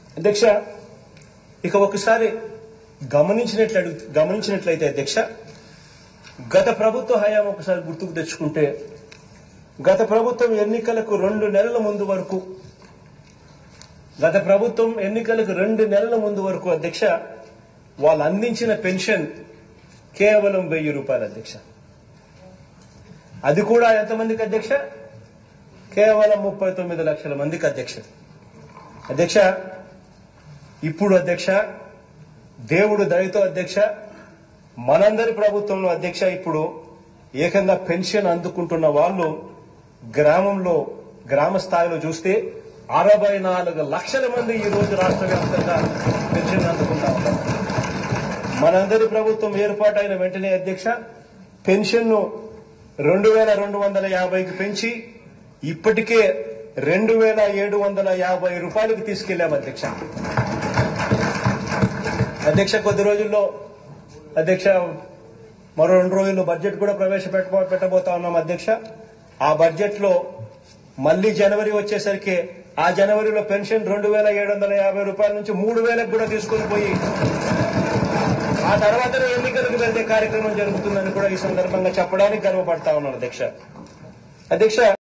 అధ్యక్ష ఇక ఒకసారి గమనించినట్లు గమనించినట్లయితే అధ్యక్ష గత ప్రభుత్వ హయాం ఒకసారి గుర్తుకు తెచ్చుకుంటే గత ప్రభుత్వం ఎన్నికలకు రెండు నెలల ముందు వరకు గత ప్రభుత్వం ఎన్నికలకు రెండు నెలల ముందు వరకు అధ్యక్ష వాళ్ళు అందించిన పెన్షన్ కేవలం వెయ్యి రూపాయలు అధ్యక్ష అది కూడా ఎంతమందికి అధ్యక్ష కేవలం ముప్పై తొమ్మిది లక్షల మందికి అధ్యక్ష అధ్యక్ష ఇప్పుడు అధ్యక్ష దేవుడు దయతో అధ్యక్ష మనందరి ప్రభుత్వంలో అధ్యక్ష ఇప్పుడు ఏకంగా పెన్షన్ అందుకుంటున్న వాళ్ళు గ్రామంలో గ్రామ స్థాయిలో చూస్తే అరవై నాలుగు లక్షల మంది ఈ రోజు రాష్ట్ర వ్యాప్తంగా పెన్షన్ అందుకుంటా ఉన్నారు మనందరి ప్రభుత్వం ఏర్పాటైన వెంటనే అధ్యక్ష పెన్షన్ ను రెండు వేల రెండు వందల యాభైకి పెంచి ఇప్పటికే రెండు వేల ఏడు వందల యాభై రూపాయలకు తీసుకెళ్లాం అధ్యక్ష అధ్యక్ష కొద్ది రోజుల్లో అధ్యక్ష మరో రెండు రోజుల్లో బడ్జెట్ కూడా ప్రవేశపెట్ట పెట్టబోతా ఉన్నాం అధ్యక్ష ఆ బడ్జెట్ లో మళ్ళీ జనవరి వచ్చేసరికి ఆ జనవరిలో పెన్షన్ రెండు వేల ఏడు వందల యాభై రూపాయల నుంచి మూడు వేలకు కూడా తీసుకొని పోయి ఆ తర్వాత ఎన్నికలకు వెళ్తే కార్యక్రమం జరుగుతుందని కూడా ఈ సందర్భంగా చెప్పడానికి గర్వపడతా ఉన్నాను అధ్యక్ష అధ్యక్ష